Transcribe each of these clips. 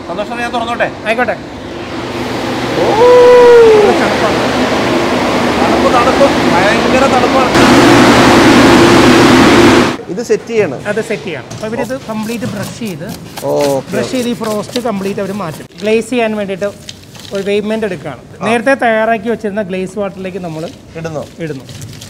സന്തോഷം ഞാൻ തുറന്നോട്ടെ ആയിക്കോട്ടെ തണുപ്പ് തണുപ്പ് ഭയങ്കര തണുപ്പാണ് ഇത് സെറ്റ് ചെയ്യണം അത് സെറ്റ് ചെയ്യണം അപ്പോൾ ഇവരിത് കംപ്ലീറ്റ് ബ്രഷ് ചെയ്ത് ഓക്കെ ബ്രഷ് ചെയ്ത് ഈ ഫ്രോസ്റ്റ് കംപ്ലീറ്റ് അവർ മാറ്റും ഗ്ലേസ് ചെയ്യാൻ വേണ്ടിയിട്ട് ഒരു വെയ്മെൻ്റ് എടുക്കുകയാണ് നേരത്തെ തയ്യാറാക്കി വെച്ചിരുന്ന ഗ്ലേസ് വാട്ടറിലേക്ക് നമ്മൾ ഇടുന്നു ഇടുന്നു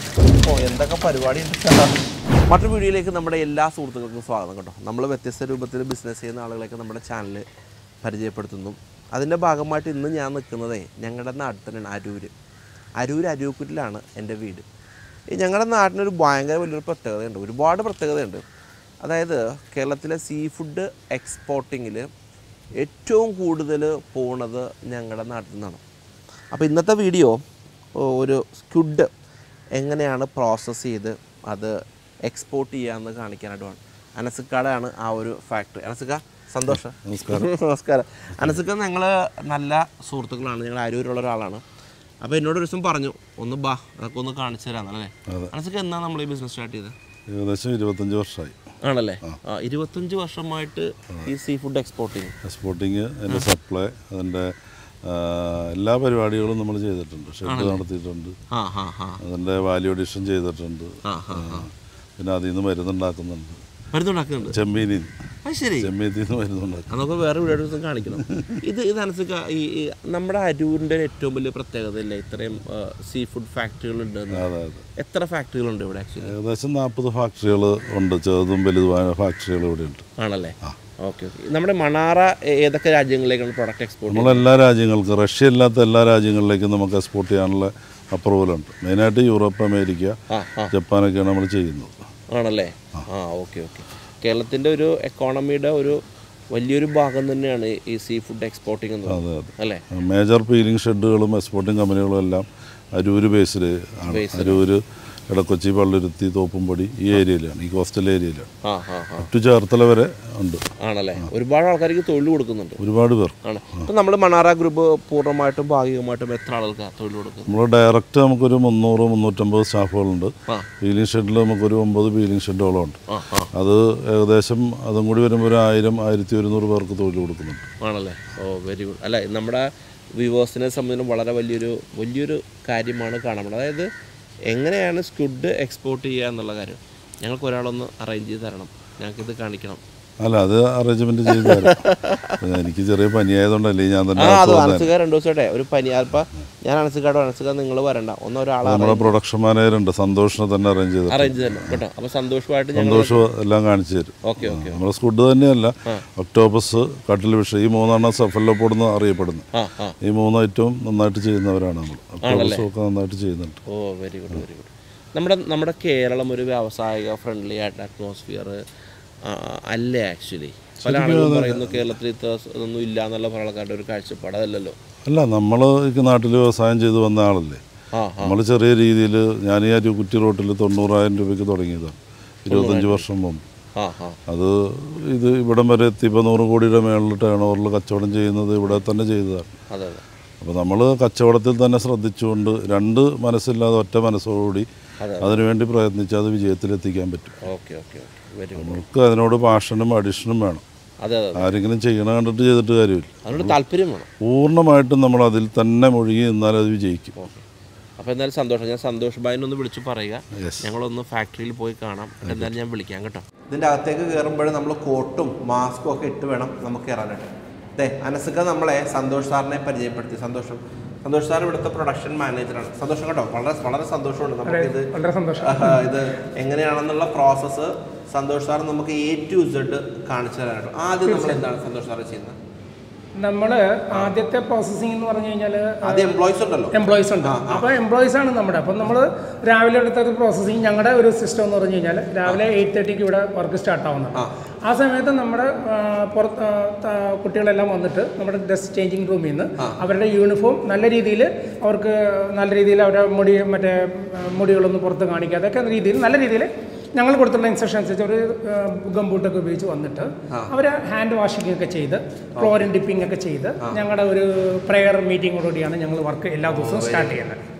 ഓ എന്തൊക്കെ പരിപാടി ഉണ്ട് മറ്റൊരു വീഡിയോയിലേക്ക് നമ്മുടെ എല്ലാ സുഹൃത്തുക്കൾക്കും സ്വാഗതം കേട്ടോ നമ്മൾ വ്യത്യസ്ത രൂപത്തിൽ ബിസിനസ് ചെയ്യുന്ന ആളുകളെയൊക്കെ നമ്മുടെ ചാനൽ പരിചയപ്പെടുത്തുന്നു അതിൻ്റെ ഭാഗമായിട്ട് ഇന്ന് ഞാൻ നിൽക്കുന്നതേ ഞങ്ങളുടെ നാട്ടിൽ തന്നെയാണ് അരൂര് അരൂര് അരൂക്കുറ്റിലാണ് എൻ്റെ വീട് ഈ ഞങ്ങളുടെ നാട്ടിനൊരു ഭയങ്കര വലിയൊരു പ്രത്യേകതയുണ്ട് ഒരുപാട് പ്രത്യേകതയുണ്ട് അതായത് കേരളത്തിലെ സീ ഫുഡ് എക്സ്പോർട്ടിങ്ങിൽ ഏറ്റവും കൂടുതൽ പോണത് ഞങ്ങളുടെ നാട്ടിൽ നിന്നാണ് അപ്പോൾ ഇന്നത്തെ വീഡിയോ ഒരു സ്ക്യുഡ് എങ്ങനെയാണ് പ്രോസസ്സ് ചെയ്ത് അത് എക്സ്പോർട്ട് ചെയ്യാമെന്ന് കാണിക്കാനായിട്ടുമാണ് അനസിക്കാടാണ് ആ ഒരു ഫാക്ടറി അനസിക്ക സന്തോഷം നമസ്കാരം നമസ്കാരം അനസിക്ക ഞങ്ങൾ നല്ല സുഹൃത്തുക്കളാണ് ഞങ്ങൾ അരൂരുള്ള ഒരാളാണ് അപ്പോൾ എന്നോട് ഒരു ദിവസം പറഞ്ഞു ഒന്ന് ബാ അതൊക്കെ ഒന്ന് കാണിച്ചു തരാമെന്നല്ലേ അനസിക്ക എന്നാ നമ്മൾ ഈ ബിസിനസ് സ്റ്റാർട്ട് ചെയ്തത് ഏകദേശം ഇരുപത്തഞ്ച് വർഷമായി ആണല്ലേ ആ ഇരുപത്തഞ്ച് വർഷമായിട്ട് ഈ സീ ഫുഡ് എക്സ്പോർട്ടിങ് എക്സ്പോർട്ടിങ് അതിൻ്റെ സപ്ലൈ അതിൻ്റെ ആ, എല്ലാ പരിപാടികളും നമ്മൾ ചെയ്തിട്ടുണ്ട് ഷെഡ് നടത്തിയിട്ടുണ്ട് ആ ഹാ ഹാ അതിൻ്റെ വാല്യൂ അഡീഷൻ ചെയ്തിട്ടുണ്ട് ആ ഹാ ഹാ പിന്നെ അതിൽ നിന്ന് മരുന്നുണ്ടാക്കുന്നുണ്ട് മരുന്നുണ്ടാക്കുന്നുണ്ട് ചെമ്മീനിൽ അത് ശരി ചെമ്മീത്തിൽ നിന്ന് മരുന്നുണ്ടാക്കും അതൊക്കെ വേറെ വീഡിയോ ദിവസം കാണിക്കണം ഇത് ഇത് അനുസരിച്ച് ഈ ഈ നമ്മുടെ അരൂരിൻ്റെ ഏറ്റവും വലിയ പ്രത്യേകത അല്ലേ ഇത്രയും സീ ഫുഡ് ഫാക്ടറികൾ ഉണ്ട് എന്ന്. അതെ അതെ എത്ര ഫാക്ടറികളുണ്ട് ഇവിടെ ആക്ച്വലി ഏകദേശം നാൽപ്പത് ഫാക്ടറികൾ ഉണ്ട് ചെറുതും വലുതുമായ ഫാക്ടറികൾ ഇവിടെ ഉണ്ട് ആണല്ലേ ഓക്കെ ഓക്കെ നമ്മുടെ മണാറ ഏ- ഏതൊക്കെ രാജ്യങ്ങളിലേക്കാണ് പ്രൊഡക്റ്റ് എക്സ്പോർട്ട് നമ്മളെല്ലാ രാജ്യങ്ങൾക്കും റഷ്യ അല്ലാത്ത എല്ലാ രാജ്യങ്ങളിലേക്കും നമുക്ക് എക്സ്പോർട്ട് ചെയ്യാനുള്ള അപ്രൂവലുണ്ട് മെയിനായിട്ട് യൂറോപ്പ് അമേരിക്ക ആ ആ ജപ്പാനൊക്കെയാണ് നമ്മൾ ചെയ്യുന്നത് ആണല്ലേ ആ ഓക്കെ ഓക്കെ കേരളത്തിൻ്റെ ഒരു എക്കോണമിയുടെ ഒരു വലിയൊരു ഭാഗം തന്നെയാണ് ഈ സീ ഫുഡ് എക്സ്പോർട്ടിംഗ് എന്ന് അതെ പറയുന്നത് അതെ അല്ലേ മേജർ പീലിംഗ് ഷെഡുകളും എക്സ്പോർട്ടിംഗ് കമ്പനികളും എല്ലാം അരൂര് ബേസിൽ ആണ് അരൂര് ഇടക്കൊച്ചി പള്ളുരുത്തി തോപ്പുംപടി ഈ ഏരിയയിലാണ് ഈ കോസ്റ്റൽ ഏരിയയിലാണ് ആ ആ ആ ടു ചേർത്തല വരെ ഉണ്ട് ആണല്ലേ ഒരുപാട് ആൾക്കാർക്ക് തൊഴിൽ കൊടുക്കുന്നുണ്ട് ഒരുപാട് പേർ ആണ് ഇപ്പം നമ്മൾ മണാറ ഗ്രൂപ്പ് പൂർണ്ണമായിട്ടും ഭാഗികമായിട്ടും എത്ര ആളുകൾക്ക് തൊഴിൽ കൊടുക്കുന്നത് നമ്മൾ ഡയറക്റ്റ് നമുക്കൊരു മുന്നൂറ് മുന്നൂറ്റമ്പത് സ്റ്റാഫുകളുണ്ട് ആ. പീലിംഗ് ഷെഡിൽ നമുക്കൊരു ഒമ്പത് പീലിംഗ് ഷെഡുകളും ഉണ്ട് ആ ആ അത് ഏകദേശം അതും കൂടി വരുമ്പോൾ ഒരു ആയിരം ആയിരത്തി ഒരുന്നൂറ് പേർക്ക് തൊഴിൽ കൊടുക്കുന്നുണ്ട് ആണല്ലേ ഓ വെരി ഗുഡ് അല്ല നമ്മുടെ വ്യൂവേഴ്സിനെ സംബന്ധിച്ച് വളരെ വലിയൊരു വലിയൊരു കാര്യമാണ് കാണാൻ അതായത് എങ്ങനെയാണ് സ്ക്വിഡ് എക്സ്പോർട്ട് ചെയ്യുക എന്നുള്ള കാര്യം ഞങ്ങൾക്ക് ഒരാളൊന്ന് അറേഞ്ച് ചെയ്ത് തരണം ഞങ്ങൾക്കിത് കാണിക്കണം അല്ല അത് അറേഞ്ച്മെന്റ് ചെയ്തു തരാം എനിക്ക് ചെറിയ പനിയായതുകൊണ്ടല്ലേ ഞാൻ തന്നെ ആ അത് അകത്ത് വന്നേ. അനസുക രണ്ടു ദിവസമായിട്ടെ ഒരു പനി അപ്പം ഞാൻ അനസുകാടോ അനസുക നിങ്ങൾ വരണ്ട ഒന്ന് ഒരാളെ നമ്മുടെ പ്രൊഡക്ഷൻ മാനേജർ ഉണ്ട് സന്തോഷിനെ തന്നെ അറേഞ്ച് ചെയ്തു അറേഞ്ച് തന്നെ കേട്ടോ അപ്പോൾ സന്തോഷമായിട്ട് ഞങ്ങൾ സന്തോഷം എല്ലാം കാണിച്ചു തരും ഓക്കെ ഓക്കെ നമ്മുടെ സ്കുഡ് തന്നെയല്ല ഒക്ടോബസ് കട്ടിൽ വിഷ ഈ മൂന്നെണ്ണം സഫലോപ്പോഡ് എന്ന് അറിയപ്പെടുന്നത് ആ ആ ഈ മൂന്ന് ഐറ്റവും നന്നായിട്ട് ചെയ്യുന്നവരാണ് നമ്മൾ ഒക്ടോബസും ഒക്കെ നന്നായിട്ട് ചെയ്യുന്നുണ്ട് ഓ വെരി ഗുഡ് വെരി ഗുഡ് നമ്മുടെ നമ്മുടെ കേരളം ഒരു വ്യാവസായിക ഫ്രണ്ട്ലി ആയിട്ട് അറ്റ്മോസ്ഫിയർ അല്ലേ ആക്ച്വലി പല ആളുകളും പറയുന്നു കേരളത്തിൽ ഇത്ര ഇതൊന്നും ഇല്ല എന്നുള്ള പല ആൾക്കാരുടെ ഒരു കാഴ്ചപ്പാട് അതല്ലല്ലോ അല്ല നമ്മൾ ഈ നാട്ടിൽ വ്യവസായം ചെയ്ത് വന്ന ആളല്ലേ ആ നമ്മൾ ചെറിയ രീതിയിൽ ഞാൻ ഈ ഒരു കുറ്റി റോട്ടിൽ തൊണ്ണൂറായിരം രൂപയ്ക്ക് തുടങ്ങിയതാണ് ഇരുപത്തഞ്ച് വർഷം മുമ്പ് ആ ആ അത് ഇത് ഇവിടം വരെ എത്തി ഇപ്പോൾ നൂറ് കോടിയുടെ മേളിൽ ടേൺ ഓവറിൽ കച്ചവടം ചെയ്യുന്നത് ഇവിടെ തന്നെ ചെയ്തതാണ് അതെ അതെ അപ്പോൾ നമ്മൾ കച്ചവടത്തിൽ തന്നെ ശ്രദ്ധിച്ചുകൊണ്ട് രണ്ട് മനസ്സില്ലാതെ ഒറ്റ മനസ്സോടുകൂടി അതെ. അതിനുവേണ്ടി പ്രയത്നിച്ച് അത് വിജയത്തിലെത്തിക്കാൻ പറ്റും okay okay okay very good നമുക്ക് അതിനോട് പാഷനും അഡിഷനും വേണം അതെ അതെ അതെ ആരെങ്കിലും ചെയ്യണ കണ്ടിട്ട് ചെയ്തിട്ട് കാര്യമില്ല അതിനോട് താല്പര്യം വേണം പൂർണ്ണമായിട്ടും നമ്മൾ അതിൽ തന്നെ മുഴുകി നിന്നാൽ അത് വിജയിക്കും ഓക്കെ അപ്പോൾ എന്തായാലും സന്തോഷം ഞാൻ സന്തോഷ് ഭായിനെ ഒന്ന് വിളിച്ച് പറയുക Yes. ഞങ്ങളൊന്ന് ഫാക്ടറിയിൽ പോയി കാണാം എന്തായാലും ഞാൻ വിളിക്കാം കേട്ടോ ഇതിൻ്റെ അകത്തേക്ക് കയറുമ്പോൾ നമ്മൾ കോട്ടും മാസ്കും ഒക്കെ ഇട്ട് വേണം നമുക്ക് കയറാനായിട്ട് അതെ അനസുക നമ്മളെ സന്തോഷ് സാറിനെ പരിചയപ്പെടുത്തി സന്തോഷം സന്തോഷ് സാർ ഇവിടുത്തെ പ്രൊഡക്ഷൻ മാനേജറാണ് സന്തോഷം കേട്ടോ വളരെ വളരെ സന്തോഷമുണ്ട് നമുക്കിത് വളരെ സന്തോഷം ആഹാ, ഇത് എങ്ങനെയാണെന്നുള്ള പ്രോസസ്സ് സന്തോഷ് സാർ നമുക്ക് എ ടു സെഡ് കാണിച്ചു തരാനായിട്ട് ആദ്യം നമ്മൾ എന്താണ് സന്തോഷ് സാറ് ചെയ്യുന്നത് നമ്മൾ ആദ്യത്തെ പ്രോസസ്സിംഗ് എന്ന് പറഞ്ഞു കഴിഞ്ഞാൽ ആദ്യം എംപ്ലോയീസ് ഉണ്ടല്ലോ എംപ്ലോയീസ് ഉണ്ട് അപ്പോൾ എംപ്ലോയീസ് ആണ് നമ്മുടെ അപ്പം നമ്മൾ രാവിലെ എടുത്ത ഒരു പ്രോസസ്സിങ് ഞങ്ങളുടെ ഒരു സിസ്റ്റം എന്ന് പറഞ്ഞു കഴിഞ്ഞാൽ രാവിലെ എയ്റ്റ് തേർട്ടിക്ക് ഇവിടെ വർക്ക് സ്റ്റാർട്ട് ആവുന്നതാണ് ആ സമയത്ത് നമ്മുടെ ആ, പുറത്ത് ആ, ത- കുട്ടികളെല്ലാം വന്നിട്ട് നമ്മുടെ ഡ്രസ് ചേഞ്ചിങ് റൂമിൽ നിന്ന് അവരുടെ യൂണിഫോം നല്ല രീതിയിൽ അവർക്ക് നല്ല രീതിയിൽ അവരുടെ മുടി മറ്റേ ആ, മുടികളൊന്നും പുറത്ത് കാണിക്കാതെ ഒക്കെ രീതിയിൽ നല്ല രീതിയിൽ ഞങ്ങൾ കൊടുത്തുള്ള ഇൻസ്ട്രക്ഷൻ അനുസരിച്ച് ഒരു ഗംബൂട്ടൊക്കെ ഉപയോഗിച്ച് വന്നിട്ട് അവർ ഹാൻഡ് വാഷിംഗ് ഒക്കെ ചെയ്ത് ക്ലോറിൻ ഡിപ്പിംഗ് ഒക്കെ ചെയ്ത് ഞങ്ങളുടെ ഒരു പ്രെയർ മീറ്റിങ്ങോടുകൂടിയാണ് ഞങ്ങൾ വർക്ക് എല്ലാ ദിവസവും സ്റ്റാർട്ട് ചെയ്യുന്നത്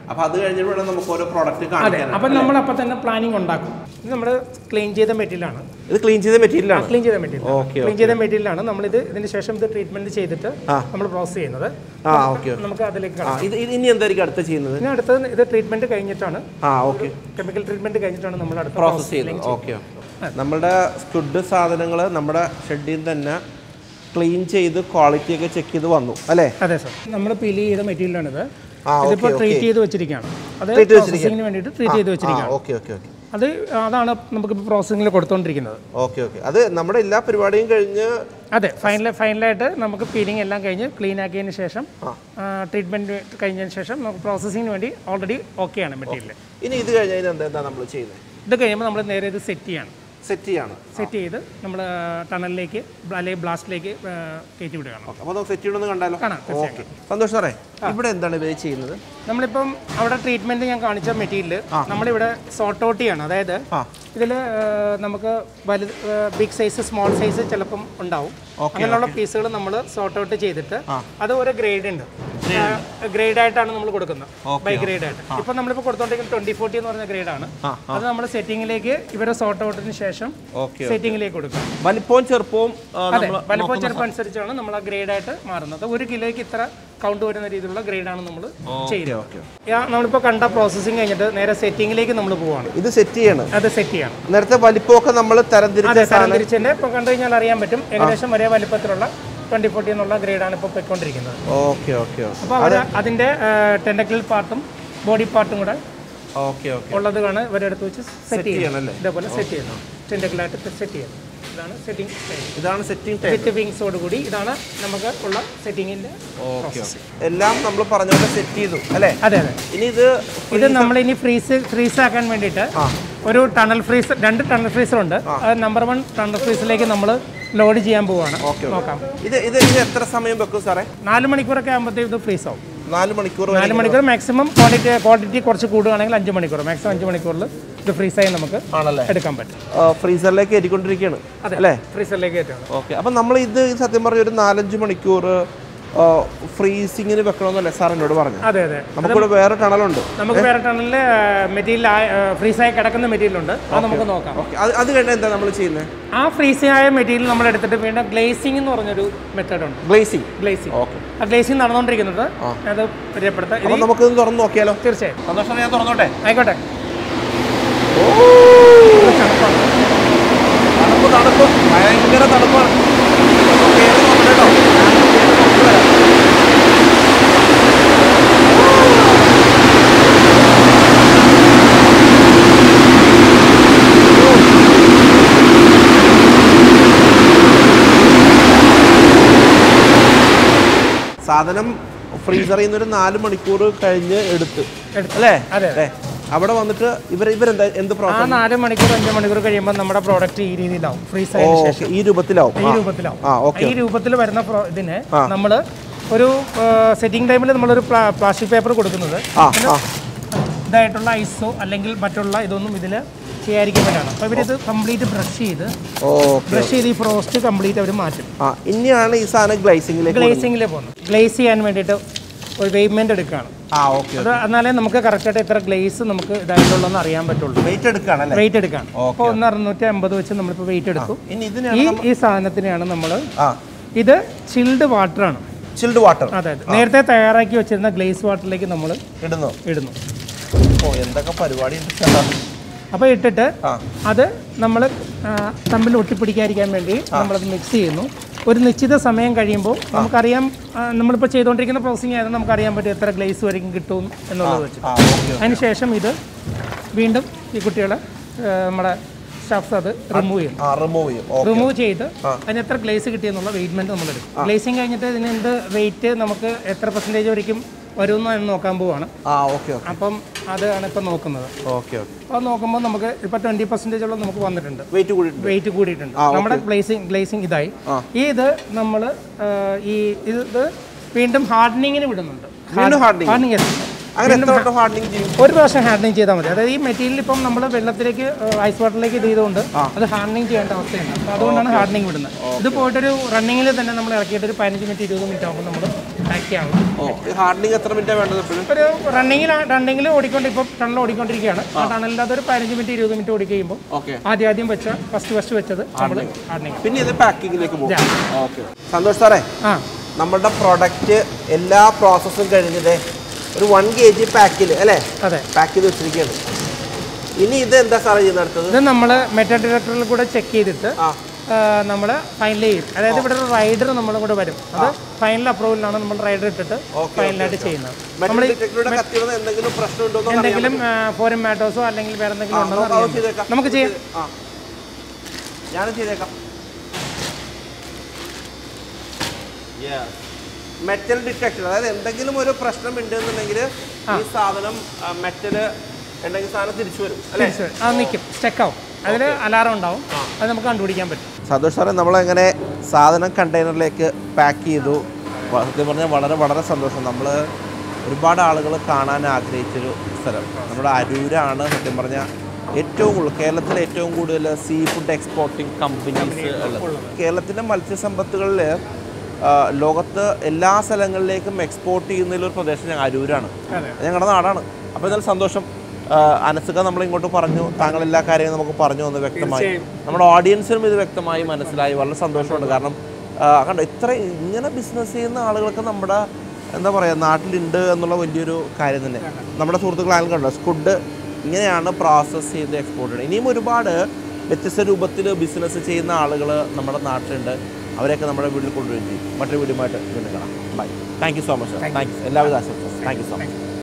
അപ്പൊ അത് കഴിഞ്ഞിട്ട് വേണം നമുക്ക് ഓരോ പ്രോഡക്റ്റ് അതെ കാണിക്കാൻ അപ്പം നമ്മൾ അപ്പം തന്നെ പ്ലാനിങ് ഉണ്ടാക്കും ഇത് നമ്മൾ ക്ലീൻ ചെയ്ത മെറ്റീരിയലാണ് ഇത് ക്ലീൻ ചെയ്ത മെറ്റീരിയലാണ് ക്ലീൻ ചെയ്ത മെറ്റീരിയൽ ഓക്കെ ക്ലീൻ ചെയ്ത മെറ്റീരിയലാണ് നമ്മളിത് ഇതിന് ശേഷം ഇത് ട്രീറ്റ്മെന്റ് ചെയ്തിട്ട് നമ്മൾ പ്രോസസ് ചെയ്യുന്നത് ആ ഓക്കെ നമുക്ക് അതിലേക്ക് ആ കടക്കാം ഇത് ഇത് ഇനി എന്തായിരിക്കും അടുത്ത ചെയ്യുന്നത് ഇനി അടുത്തത് ഇത് ട്രീറ്റ്മെന്റ് കഴിഞ്ഞിട്ടാണ് ആ ഓക്കെ കെമിക്കൽ ട്രീറ്റ്മെന്റ് കഴിഞ്ഞിട്ടാണ് നമ്മൾ അടുത്ത പ്രോസസ് ചെയ്യുന്നത് ഓക്കെ ഓക്കെ നമ്മുടെ സ്റ്റുഡ് സാധനങ്ങൾ നമ്മുടെ ഷെഡിൽ തന്നെ ക്ലീൻ ചെയ്ത് ക്വാളിറ്റി ഒക്കെ ചെക്ക് ചെയ്ത് വന്നു അല്ലേ അതെ സർ നമ്മൾ പീൽ ചെയ്ത മെറ്റീരിയലാണിത് ആ ഇതിപ്പോൾ ട്രീറ്റ് ചെയ്ത് വെച്ചിരിക്കുകയാണ് അത് Treat ചെയ്ത് പ്രോസസ്സിങ്ങിന് വേണ്ടിയിട്ട് ട്രീറ്റ് ചെയ്ത് ആ വെച്ചിരിക്കുകയാണ് ഓക്കെ ഓക്കെ ഓക്കെ അത് അതാണ് നമുക്കിപ്പോൾ പ്രോസസ്സിങ്ങിൽ കൊടുത്തുകൊണ്ടിരിക്കുന്നത് ഓക്കെ ഓക്കെ അത് നമ്മുടെ എല്ലാ പരിപാടിയും കഴിഞ്ഞ് അതെ ഫൈനൽ ഫൈനലായിട്ട് നമുക്ക് പീലിംഗ് എല്ലാം കഴിഞ്ഞ് ക്ലീൻ ആക്കിയതിന് ശേഷം ട്രീറ്റ്മെൻറ്റ് കഴിഞ്ഞതിന് ശേഷം നമുക്ക് പ്രോസസ്സിങ്ങിന് വേണ്ടി ഓൾറെഡി ഓക്കെയാണ് മെറ്റീരിയൽ ഇനി ഇത് കഴിഞ്ഞാൽ എന്താ എന്താ നമ്മൾ ചെയ്യുന്നത് ഇത് കഴിയുമ്പോൾ നമ്മൾ നേരെ ഇത് സെറ്റ് ചെയ്യാണ് സെറ്റ് ചെയ്യാണ് സെറ്റ് ചെയ്ത് നമ്മൾ ടണലിലേക്ക് അല്ലെങ്കിൽ ബ്ലാസ്റ്റിലേക്ക് കയറ്റി വിടുകയാണ് അപ്പോൾ നമുക്ക് സെറ്റ് ചെയ്യണമെന്ന് കണ്ടാലോ കാണാം ഓക്കെ സന്തോഷം സാറേ ഇവിടെ എന്താണ് ഇവർ ചെയ്യുന്നത് നമ്മളിപ്പം അവിടെ ട്രീറ്റ്മെന്റ് ഞാൻ കാണിച്ച മെറ്റീരിയൽ നമ്മളിവിടെ സോർട്ട് ഔട്ട് ചെയ്യാണ് അതായത് ആ. ഇതിൽ നമുക്ക് വലുത് ബിഗ് സൈസ് സ്മോൾ സൈസ് ചിലപ്പം ഉണ്ടാവും അങ്ങനെയുള്ള പീസുകൾ നമ്മൾ സോർട്ട് ഔട്ട് ചെയ്തിട്ട് അത് ഓരോ ഗ്രേഡ് ഉണ്ട് ഗ്രേഡ് ആയിട്ടാണ് നമ്മൾ കൊടുക്കുന്നത് ബൈ ഗ്രേഡ് ആയിട്ട് ഇപ്പം നമ്മളിപ്പോൾ കൊടുത്തോണ്ടിരിക്കുന്നത് ട്വന്റി ഫോർട്ടി എന്ന് പറഞ്ഞ ഗ്രേഡാണ് അത് നമ്മൾ സെറ്റിങ്ങിലേക്ക് ഇവരെ സോർട്ട് ഔട്ടിന് ശേഷം ഓക്കെ സെറ്റിങ്ങിലേക്ക് കൊടുക്കും വലിപ്പവും ചെറുപ്പവും ആ, അതെ നമ്മള് വലിപ്പം ചെറുപ്പം അനുസരിച്ചാണ് നമ്മൾ ആ ഗ്രേഡ് ആയിട്ട് മാറുന്നത് ഒരു കിലോയ്ക്ക് ഇത്ര കൗണ്ട് വരുന്ന രീതിയിലുള്ള ഗ്രേഡാണ് നമ്മൾ ചെയ്യുന്നത് ഓക്കെ യാ, നമ്മളിപ്പോൾ കണ്ട പ്രോസസ്സിങ് കഴിഞ്ഞിട്ട് നേരെ സെറ്റിങ്ങിലേക്ക് നമ്മൾ പോവാണ് ഇത് സെറ്റ് ചെയ്യണം അത് സെറ്റ് ചെയ്യണം നേരത്തെ വലിപ്പമൊക്കെ നമ്മൾ തരംതിരിച്ച അതെ തരം തിരിച്ചതിൻ്റെ ഇപ്പോൾ കണ്ടു കഴിഞ്ഞാൽ അറിയാൻ പറ്റും ഏകദേശം ഒരേ വലിപ്പത്തിലുള്ള ട്വൻറ്റി ഫോർട്ടി എന്നുള്ള ഗ്രേഡാണ് ഇപ്പോൾ പോയിക്കൊണ്ടിരിക്കുന്നത് ഓക്കെ ഓക്കെ അപ്പോൾ അവർ അതിൻ്റെ ടെൻഡക്കിൾ പാർട്ടും ബോഡി പാർട്ടും കൂടെ ഓക്കെ ഓക്കെ ഉള്ളത് ആണ് ഇവരെടുത്ത് വെച്ച് സെറ്റ് ചെയ്യണം ചെയ്യണമല്ലേ ഇതേപോലെ സെറ്റ് ചെയ്യണം ടെൻഡക്കിളായിട്ട് സെറ്റ് ചെയ്യണം ഇതാണ് സെറ്റിംഗ് സ്റ്റൈൽ ഇതാണ് സെറ്റിംഗ് ടൈം വിത്ത് വിങ്സോട് കൂടി ഇതാണ് നമുക്ക് ഉള്ള സെറ്റിങ്ങിൻ്റെ ഓക്കെ എല്ലാം നമ്മൾ പറഞ്ഞ പോലെ സെറ്റ് ചെയ്തു അല്ലേ അതെ അതെ ഇനി ഇത് ഇത് നമ്മൾ ഇനി ഫ്രീസ് ഫ്രീസ് ആക്കാൻ വേണ്ടിയിട്ട് ഒരു ടണൽ ഫ്രീസർ രണ്ട് ടണൽ ഫ്രീസർ ഉണ്ട് അത് നമ്പർ വൺ ടണൽ ഫ്രീസറിലേക്ക് നമ്മൾ ലോഡ് ചെയ്യാൻ പോവാണ് നോക്കാം ഇത് ഇത് ഇത് എത്ര സമയം വെക്കും സാറേ നാല് മണിക്കൂറൊക്കെ ആകുമ്പോഴത്തേക്ക് ഇത് ഫ്രീസ് ആവും നാല് മണിക്കൂർ നാല് മണിക്കൂർ മാക്സിമം ക്വാണ്ടിറ്റി ക്വാണ്ടിറ്റി കുറച്ച് കൂടുകയാണെങ്കിൽ അഞ്ച് മണിക്കൂർ മാക്സിമം അഞ്ച് മണിക്കൂറിൽ ഇത് ഫ്രീസായി നമുക്ക് ആണല്ലേ എടുക്കാൻ പറ്റും ഫ്രീസറിലേക്ക് കയറ്റിക്കൊണ്ടിരിക്കുകയാണ് അല്ലേ ഫ്രീസറിലേക്ക് കയറ്റാണ് ഓക്കെ അപ്പം നമ്മൾ ഇത് സത്യം പറഞ്ഞ ഒരു നാലഞ്ച് മണിക്കൂർ ഫ്രീസിങ്ങിന് വെക്കണമെന്നല്ലേ സാർ എന്നോട് പറഞ്ഞു അതെ അതെ നമുക്കിവിടെ വേറെ ടണലുണ്ട് നമുക്ക് വേറെ ടണലിൽ മെറ്റീരിയൽ ഫ്രീസായി കിടക്കുന്ന മെറ്റീരിയൽ ഉണ്ട് അത് നമുക്ക് നോക്കാം ഓക്കെ അത് അത് കഴിഞ്ഞാൽ എന്താ നമ്മൾ ചെയ്യുന്നത് ആ ഫ്രീസ് ആയ മെറ്റീരിയൽ നമ്മൾ എടുത്തിട്ട് വീണ്ടും ഗ്ലേസിംഗ് എന്ന് പറഞ്ഞൊരു മെത്തേഡ് ഉണ്ട് ഗ്ലേസിങ് ഗ്ലേസിംഗ് ഓക്കെ ആ ഗ്ലേസിംഗ് നടന്നുകൊണ്ടിരിക്കുന്നത് അത് പരിചയപ്പെടുത്താം ഇത് അപ്പം നമുക്കിത് തുറന്ന് നോക്കിയാലോ തീർച്ചയായും സന്തോഷം ഞാൻ തുറന്നോട്ടെ ആയിക്കോട്ടെ തണുപ്പ് തണുപ്പ് ഭയങ്കര തണുപ്പാണ് അപ്പോൾ കേറി നോക്കണം കേട്ടോ. ഞാൻ കേറി നോക്കിയിട്ട് വരാം. സാധനം ഫ്രീസറിൽ നിന്ന് ഒരു നാല് മണിക്കൂർ കഴിഞ്ഞ് എടുത്ത് അല്ലേ അതെ അല്ലേ അവിടെ വന്നിട്ട് ഇവർ ഇവരെന്താ എന്ത് ആ പ്രോസസ് നാല് മണിക്കൂർ അഞ്ച് മണിക്കൂർ കഴിയുമ്പോൾ നമ്മുടെ പ്രോഡക്റ്റ് ഈ രീതിയിലാവും ഫ്രീസ് ആയതിനു ശേഷം ഓക്കെ ഈ രൂപത്തിലാവും ഈ ആ. രൂപത്തിലാവും ആ ഓക്കെ ഈ രൂപത്തിൽ വരുന്ന പ്രോ- ഇതിന് നമ്മൾ ഒരു സെറ്റിംഗ് ടൈമിൽ നമ്മളൊരു പ്ലാസ്റ്റിക് പേപ്പർ കൊടുക്കുന്നത് ആ ആ ഇതായിട്ടുള്ള ഐസോ അല്ലെങ്കിൽ മറ്റുള്ള ഇതൊന്നും ഇതിൽ ചെയ്യാതിരിക്കാൻ വേണ്ടിയാണ് അപ്പോൾ ഇവരിത് കംപ്ലീറ്റ് ബ്രഷ് ചെയ്ത് ഓക്കെ ബ്രഷ് ചെയ്ത് ഈ ഫ്രോസ്റ്റ് കംപ്ലീറ്റ് അവർ മാറ്റും ആ ഇനിയാണ് ഈ സാധനം ഗ്ലൈസിംഗിലേക്ക് ഗ്ലേസിങ്ങിൽ പോകുന്നത് ഗ്ലേസ് ചെയ്യാൻ വേണ്ടിയിട്ട് ഒരു വെയ്മെൻ്റ് എടുക്കുകയാണ് ആ ഓക്കെ അത് എന്നാലേ നമുക്ക് കറക്റ്റായിട്ട് എത്ര ഗ്ലേസ് നമുക്ക് ഇതായിട്ടുള്ളതെന്ന് അറിയാൻ പറ്റുള്ളൂ വെയിറ്റ് എടുക്കുകയാണല്ലേ വെയിറ്റ് എടുക്കാണ് അപ്പോൾ ഒന്ന് അറുന്നൂറ്റി അമ്പത് വെച്ച് നമ്മളിപ്പോൾ വെയിറ്റ് എടുത്തു ഇനി ഇതിനാണ് ഈ ഈ സാധനത്തിനെയാണ് നമ്മൾ ആ ഇത് ചിൽഡ് വാട്ടറാണ് ചിൽഡ് വാട്ടർ അതെ അതെ നേരത്തെ തയ്യാറാക്കി വെച്ചിരുന്ന ഗ്ലേസ് വാട്ടറിലേക്ക് നമ്മൾ ഇടുന്നു ഇടുന്നു ഓ എന്തൊക്കെ പരിപാടി ഉണ്ട് അപ്പോൾ ഇട്ടിട്ട് ആ അത് നമ്മൾ തമ്മിൽ ഒട്ടിപ്പിടിക്കാതിരിക്കാൻ വേണ്ടി നമ്മളത് മിക്സ് ചെയ്യുന്നു ഒരു നിശ്ചിത സമയം കഴിയുമ്പോൾ നമുക്കറിയാം ആ, നമ്മളിപ്പോൾ ചെയ്തുകൊണ്ടിരിക്കുന്ന പ്രോസസ്സിംഗ് ആയിരുന്നു നമുക്കറിയാൻ പറ്റും എത്ര ഗ്ലേസ് വരെയും കിട്ടും എന്നുള്ളത് വെച്ച് ആ ഓക്കെ അതിനുശേഷം ഇത് വീണ്ടും ഈ കുട്ടികളെ ആ, നമ്മുടെ സ്റ്റാഫ്സ് അത് റിമൂവ് ചെയ്യും ആ റിമൂവ് ചെയ്യും ഓ റിമൂവ് ചെയ്ത് അതിന് എത്ര ഗ്ലേസ് കിട്ടിയെന്നുള്ള വെയിറ്റ്മെന്റ് നമ്മൾ എടുക്കും ഗ്ലേസിങ് കഴിഞ്ഞിട്ട് ഇതിന് എന്ത് വെയിറ്റ് നമുക്ക് എത്ര പെർസെൻറ്റേജ് വരയ്ക്കും വരുമെന്ന് എന്ന് നോക്കാൻ പോവാണ് ആ ഓക്കെ ഓക്കെ അപ്പം അതാണ് ഇപ്പം നോക്കുന്നത് ഓക്കെ ഓക്കെ അപ്പോൾ നോക്കുമ്പോൾ നമുക്ക് ഇപ്പോൾ ട്വൻറ്റി പെർസെൻറ്റേജോളം നമുക്ക് വന്നിട്ടുണ്ട് വെയിറ്റ് കൂടിയിട്ടുണ്ട് വെയിറ്റ് കൂടിയിട്ടുണ്ട് നമ്മുടെ ഗ്ലേസിങ് ഗ്ലേസിങ് ഇതായി ഈ ഇത് നമ്മൾ ഈ ഇത് വീണ്ടും ഹാർഡനിങ്ങിന് വിടുന്നുണ്ട് വീണ്ടും hardening? ഹാർഡനിങ് അങ്ങനെ എത്ര വട്ടം ഹാർഡനിങ് ചെയ്യും ഒരു പ്രാവശ്യം ഹാർഡനിങ് ചെയ്താൽ മതി അതായത് ഈ മെറ്റീരിയൽ ഇപ്പം നമ്മൾ വെള്ളത്തിലേക്ക് ഐസ് വാട്ടറിലേക്ക് ഇത് ചെയ്തുകൊണ്ട് അത് ഹാർഡനിങ് ചെയ്യേണ്ട അവസ്ഥയുണ്ട് അപ്പോൾ അതുകൊണ്ടാണ് ഹാർഡനിങ് വിടുന്നത് ഇത് പോയിട്ടൊരു റണ്ണിങ്ങിൽ തന്നെ നമ്മൾ ഇറക്കിയിട്ട് ഒരു പതിനഞ്ച് മിനിറ്റ് ഇരുപത് മിനിറ്റ് ആകുമ്പോൾ നമ്മൾ പാക്ക് ചെയ്യാനുള്ള ഓ ഈ ഹാർഡനിങ് എത്ര മിനിറ്റാണ് വേണ്ടത് എപ്പോഴും ഒരു റണ്ണിങ്ങിൽ റണ്ണിങ്ങിൽ ഓടിക്കൊണ്ട് ഇപ്പോൾ ടണൽ ഓടിക്കൊണ്ടിരിക്കുകയാണ് ആ ടണലിൻ്റെ ഒരു പതിനഞ്ച് മിനിറ്റ് ഇരുപത് മിനിറ്റ് ഓടിക്കഴിയുമ്പോൾ ഓക്കെ ആദ്യം ആദ്യം വെച്ച ഫസ്റ്റ് ഫസ്റ്റ് വെച്ചത് നമ്മൾ ഹാർഡനിങ് പിന്നെ ഇത് പാക്കിങ്ങിലേക്ക് പോകും ഓക്കെ സന്തോഷ് സാറേ ആ നമ്മുടെ പ്രൊഡക്റ്റ് എല്ലാ പ്രോസസ്സും കഴിഞ്ഞിട്ട് ഒരു വൺ കെ ജി പാക്കിൽ അല്ലേ അതെ പാക്ക് ചെയ്ത് വെച്ചിരിക്കുകയാണ് ഇനി ഇത് എന്താ സാറേ ചെയ്യുന്നത് അടുത്തത് ഇത് നമ്മൾ മെറ്റൽ ഡിറ്റക്ടറിൽ കൂടെ ചെക്ക് ചെയ്തിട്ട് ആ നമ്മൾ ഫൈനൽ ചെയ്യും അതായത് ഇവിടെ ഒരു റൈഡർ നമ്മുടെ കൂടെ വരും അത് ഫൈനൽ അപ്രൂവലിലാണ് നമ്മൾ റൈഡർ ഇട്ടിട്ട് ഫൈനലായിട്ട് ചെയ്യുന്നത് മെറ്റൽ ഡിറ്റക്ടറുടെ കത്തിയുടെ എന്തെങ്കിലും പ്രശ്നം ഉണ്ടോ എന്ന് എന്തെങ്കിലും ഫോറിൻ മാറ്റോസോ അല്ലെങ്കിൽ വേറെ എന്തെങ്കിലും ഉണ്ടോ എന്ന് അത് അറിയാൻ ചെയ്തേക്കാം നമുക്ക് ചെയ്യാം ആ ഞാനും ചെയ്തേക്കാം മെറ്റൽ ഡിറ്റക്ഷൻ അതായത് എന്തെങ്കിലും ഒരു പ്രശ്നം ഉണ്ട് എന്നുണ്ടെങ്കിൽ ഈ സാധനം മെറ്റൽ ഉണ്ടെങ്കിൽ സാധനം തിരിച്ചു വരും അല്ലേ തിരിച്ച് വരും. അത് നിൽക്കും സ്റ്റെക്കാവും അതിൽ അലാറം ഉണ്ടാവും അത് നമുക്ക് കണ്ടുപിടിക്കാൻ പറ്റും സന്തോഷ് സാറേ നമ്മളെങ്ങനെ സാധനം കണ്ടെയ്നറിലേക്ക് പാക്ക് ചെയ്തു വ- സത്യം പറഞ്ഞാൽ വളരെ വളരെ സന്തോഷം നമ്മൾ ഒരുപാട് ആളുകൾ കാണാൻ ആഗ്രഹിച്ചൊരു സ്ഥലം നമ്മുടെ അരൂരാണ് സത്യം പറഞ്ഞാൽ ഏറ്റവും കൂടുതൽ കേരളത്തിലെ ഏറ്റവും കൂടുതൽ സീ ഫുഡ് എക്സ്പോർട്ടിംഗ് കമ്പനീസ് ഉള്ളത് കേരളത്തിൻ്റെ മത്സ്യസമ്പത്തുകളിൽ ലോകത്ത് എല്ലാ സ്ഥലങ്ങളിലേക്കും എക്സ്പോർട്ട് ചെയ്യുന്നതിലൊരു പ്രദേശം ഞങ്ങൾ അരൂരാണ് അതെ. ഞങ്ങളുടെ നാടാണ് അപ്പോൾ എന്തായാലും സന്തോഷം ആ, അനസുക നമ്മൾ ഇങ്ങോട്ട് പറഞ്ഞു താങ്കൾ എല്ലാ കാര്യങ്ങളും നമുക്ക് പറഞ്ഞു തന്നു വ്യക്തമായി നമ്മുടെ ഓഡിയൻസിനും ഇത് വ്യക്തമായി മനസ്സിലായി വളരെ സന്തോഷമുണ്ട് കാരണം ആ, കണ്ടോ ഇത്ര ഇങ്ങനെ ബിസിനസ് ചെയ്യുന്ന ആളുകളൊക്കെ നമ്മുടെ എന്താ പറയുക നാട്ടിലുണ്ട് എന്നുള്ള വലിയൊരു കാര്യം തന്നെ നമ്മുടെ സുഹൃത്തുക്കളായാലും കണ്ടോ സ്കുഡ് ഇങ്ങനെയാണ് പ്രോസസ്സ് ചെയ്ത് എക്സ്പോർട്ട് ചെയ്യുന്നത് ഇനിയും ഒരുപാട് വ്യത്യസ്ത രൂപത്തിൽ ബിസിനസ് ചെയ്യുന്ന ആളുകൾ നമ്മുടെ നാട്ടിലുണ്ട് അവരെയൊക്കെ നമ്മുടെ വീട്ടിൽ കൊണ്ടുവരും ചെയ്യും മറ്റൊരു വീടുമായിട്ട് വീണ്ടും കാണാം bye thank you so much thank you എല്ലാവിധ ആശംസ താങ്ക് യു സോ മച്ച്